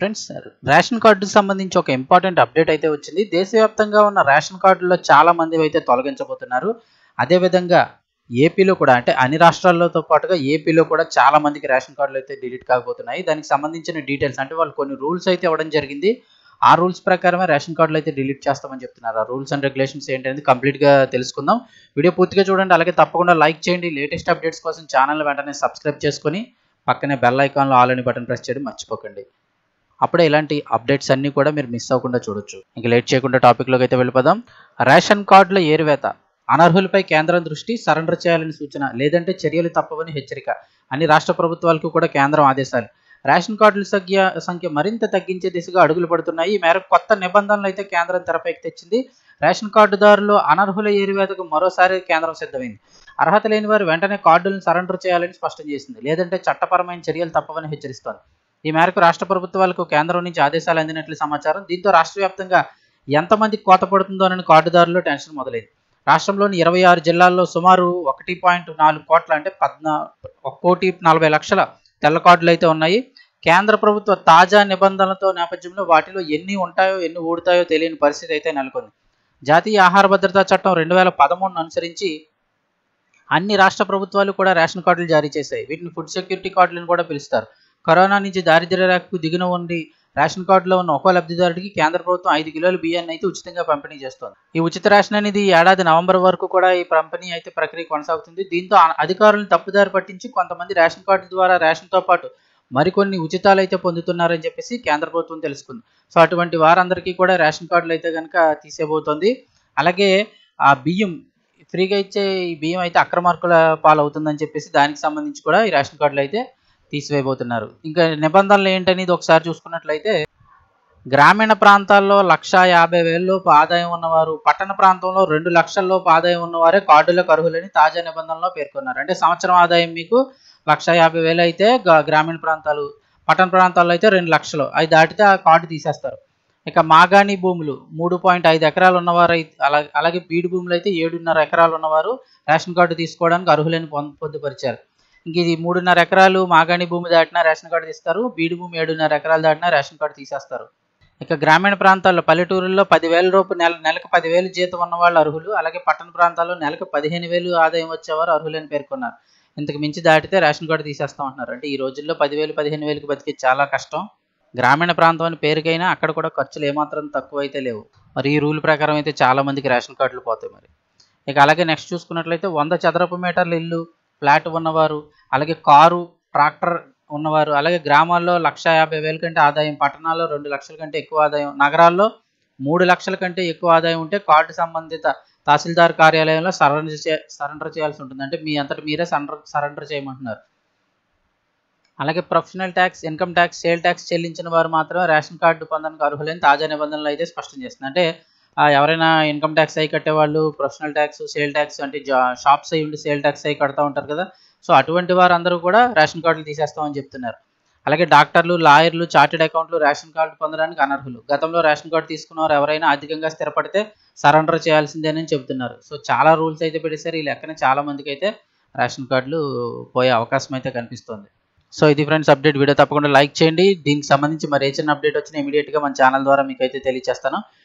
friends ration కార్డుకి సంబంధించి ఒక ఇంపార్టెంట్ అప్డేట్ అయితే వచ్చింది దేశవ్యాప్తంగా ఉన్న రేషన్ కార్డుల్లో చాలా మంది అయితే తొలగించబోతున్నారు అదేవిధంగా ఏపీలో కూడా అంటే అన్ని రాష్ట్రాలతో పాటుగా ఏపీలో కూడా చాలా మందికి రేషన్ కార్డులు అయితే డిలీట్ కాబోతున్నాయి దానికి సంబంధించిన డీటెయిల్స్ అంటే వాళ్ళు కొన్ని రూల్స్ అయితే ఇవ్వడం జరిగింది ఆ రూల్స్ ప్రకారమే రేషన్ కార్డులు అయితే డిలీట్ చేస్తామని చెప్తున్నారు ఆ రూల్స్ అండ్ రెగ్యులేషన్స్ ఏంటనేది కంప్లీట్గా తెలుసుకుందాం వీడియో పూర్తిగా చూడండి అలాగే తప్పకుండా లైక్ చేయండి లేటెస్ట్ అప్డేట్స్ కోసం ఛానల్ వెంటనే సబ్స్క్రైబ్ చేసుకొని పక్కనే బెల్ ఐకాన్లో ఆల్ అని బటన్ ప్రెస్ చేయడం మర్చిపోకండి అప్పుడే ఇలాంటి అప్డేట్స్ అన్నీ కూడా మీరు మిస్ అవ్వకుండా చూడొచ్చు ఇంక లేట్ చేయకుండా టాపిక్లోకి అయితే వెళ్ళిపోదాం రేషన్ కార్డుల ఏరువేత అనర్హులపై కేంద్రం దృష్టి సరెండర్ చేయాలని సూచన లేదంటే చర్యలు తప్పవని హెచ్చరిక అన్ని రాష్ట్ర ప్రభుత్వాలకు కూడా కేంద్రం ఆదేశాలు రేషన్ కార్డుల సంఖ్య సంఖ్య మరింత తగ్గించే దిశగా అడుగులు పడుతున్నాయి ఈ మేరకు కొత్త నిబంధనలు అయితే కేంద్రం తెరపైకి తెచ్చింది రేషన్ కార్డుదారులు అనర్హుల ఏరువేతకు మరోసారి కేంద్రం సిద్ధమైంది అర్హత లేని వారు వెంటనే కార్డులను సరెండర్ చేయాలని స్పష్టం చేసింది లేదంటే చట్టపరమైన చర్యలు తప్పవని హెచ్చరిస్తోంది ఈ మేరకు రాష్ట్ర ప్రభుత్వాలకు కేంద్రం నుంచి ఆదేశాలు అందినట్లు సమాచారం దీంతో రాష్ట్ర వ్యాప్తంగా ఎంతమంది కోత పడుతుందోనని కార్డుదారులు టెన్షన్ మొదలైంది రాష్ట్రంలోని ఇరవై ఆరు జిల్లాల్లో సుమారు ఒకటి పాయింట్ నాలుగు కోట్ల అంటే పద్నా ఒక కోటి నలభై లక్షల తెల్ల కార్డులు అయితే ఉన్నాయి కేంద్ర ప్రభుత్వ తాజా నిబంధనలతో నేపథ్యంలో వాటిలో ఎన్ని ఉంటాయో ఎన్ని ఊడుతాయో తెలియని పరిస్థితి అయితే నెలకొంది జాతీయ ఆహార భద్రతా చట్టం రెండు వేల పదమూడును అనుసరించి అన్ని రాష్ట్ర ప్రభుత్వాలు కూడా రేషన్ కార్డులు జారీ చేశాయి వీటిని ఫుడ్ సెక్యూరిటీ కార్డులను కూడా పిలుస్తారు కరోనా నుంచి దారిద్ర్య రేఖకు దిగిన ఉండి రేషన్ కార్డులో ఉన్న ఒక్కో లబ్ధిదారుడికి కేంద్ర ప్రభుత్వం ఐదు కిలోల బియ్యాన్ని అయితే ఉచితంగా పంపిణీ చేస్తోంది ఈ ఉచిత రేషన్ అనేది ఈ ఏడాది నవంబర్ వరకు కూడా ఈ పంపిణీ అయితే ప్రక్రియ కొనసాగుతుంది దీంతో అధికారులను తప్పుదారి పట్టించి కొంతమంది రేషన్ కార్డు ద్వారా రేషన్తో పాటు మరికొన్ని ఉచితాలు అయితే పొందుతున్నారని చెప్పేసి కేంద్ర ప్రభుత్వం తెలుసుకుంది సో అటువంటి వారందరికీ కూడా రేషన్ కార్డులు అయితే కనుక తీసేబోతోంది అలాగే ఆ బియ్యం ఫ్రీగా ఇచ్చే ఈ బియ్యం అయితే అక్రమార్కుల పాలవుతుందని చెప్పేసి దానికి సంబంధించి కూడా ఈ రేషన్ కార్డులు అయితే తీసివేయబోతున్నారు ఇంకా నిబంధనలు ఏంటనేది ఒకసారి చూసుకున్నట్లయితే గ్రామీణ ప్రాంతాల్లో లక్ష యాభై వేలలోపు ఆదాయం ఉన్నవారు పట్టణ ప్రాంతంలో రెండు లక్షల్లోపు ఆదాయం ఉన్నవారే కార్డులకు అర్హులని తాజా నిబంధనలో పేర్కొన్నారు అంటే సంవత్సరం ఆదాయం మీకు లక్ష యాభై వేలు అయితే గ్రామీణ ప్రాంతాలు పట్టణ ప్రాంతాల్లో అయితే రెండు లక్షలు అవి దాటితే ఆ కార్డు తీసేస్తారు ఇక మాగాణి భూములు మూడు పాయింట్ ఐదు ఎకరాలు ఉన్నవారు అలాగే అలాగే బీడు భూములు అయితే ఏడున్నర ఎకరాలు ఉన్నవారు రేషన్ కార్డు తీసుకోవడానికి అర్హులని పొందుపరిచారు ఇంక ఇది మూడున్నర ఎకరాలు మాగాణి భూమి దాటినా రేషన్ కార్డు తీస్తారు బీడు భూమి ఏడున్నర ఎకరాలు దాటినా రేషన్ కార్డు తీసేస్తారు ఇక గ్రామీణ ప్రాంతాల్లో పల్లెటూరుల్లో పదివేల రూపాయలు నెల నెలకు పదివేలు జీతం ఉన్న వాళ్ళు అర్హులు అలాగే పట్టణ ప్రాంతాల్లో నెలకు పదిహేను వేలు ఆదాయం వచ్చేవారు అర్హులని పేర్కొన్నారు ఇంతకు మించి దాటితే రేషన్ కార్డు తీసేస్తామంటున్నారు అంటే ఈ రోజుల్లో పదివేలు పదిహేను వేలకు బతికే చాలా కష్టం గ్రామీణ ప్రాంతం అని పేరుకైనా అక్కడ కూడా ఖర్చులు ఏమాత్రం తక్కువ అయితే లేవు మరి ఈ రూల్ ప్రకారం అయితే చాలా మందికి రేషన్ కార్డులు పోతాయి మరి ఇక అలాగే నెక్స్ట్ చూసుకున్నట్లయితే వంద చదరపు మీటర్ల ఇల్లు ఫ్లాట్ ఉన్నవారు అలాగే కారు ట్రాక్టర్ ఉన్నవారు అలాగే గ్రామాల్లో లక్ష యాభై వేల కంటే ఆదాయం పట్టణాల్లో రెండు లక్షల కంటే ఎక్కువ ఆదాయం నగరాల్లో మూడు లక్షల కంటే ఎక్కువ ఆదాయం ఉంటే కార్డు సంబంధిత తహసీల్దార్ కార్యాలయంలో సరెండర్ చే సరెండర్ చేయాల్సి ఉంటుంది అంటే మీ అంతటి మీరే సరెండర్ సరెండర్ చేయమంటున్నారు అలాగే professional tax income tax sale tax చెల్లించిన వారు మాత్రమే రేషన్ కార్డు పొందడానికి అర్హులని తాజా నిబంధనలు అయితే స్పష్టం చేస్తుంది అంటే ఎవరైనా ఇన్కమ్ ట్యాక్స్ అయి కట్టేవాళ్ళు ప్రొఫెషనల్ ట్యాక్స్ సేల్ ట్యాక్స్ అంటే షాప్స్ అయి ఉండి సేల్ ట్యాక్స్ అయి కడతా ఉంటారు కదా సో అటువంటి వారందరూ కూడా రేషన్ కార్డులు తీసేస్తామని చెప్తున్నారు అలాగే డాక్టర్లు లాయర్లు చార్టెడ్ అకౌంట్లు రేషన్ కార్డు పొందడానికి అనర్హులు గతంలో రేషన్ కార్డు తీసుకున్నవారు ఎవరైనా అధికంగా స్థిరపడితే సరెండర్ చేయాల్సిందేనని చెబుతున్నారు సో చాలా రూల్స్ అయితే పెట్టేశారు ఈ లెక్కన చాలా మందికి అయితే రేషన్ కార్డులు పోయే అవకాశం అయితే కనిపిస్తుంది సో ఇది ఫ్రెండ్స్ అప్డేట్ వీడియో తప్పకుండా లైక్ చేయండి దీనికి సంబంధించి మరి ఏ చిన్న అప్డేట్ వచ్చినా ఇమీడియట్గా మన ఛానల్ ద్వారా మీకు అయితే తెలియజేస్తాను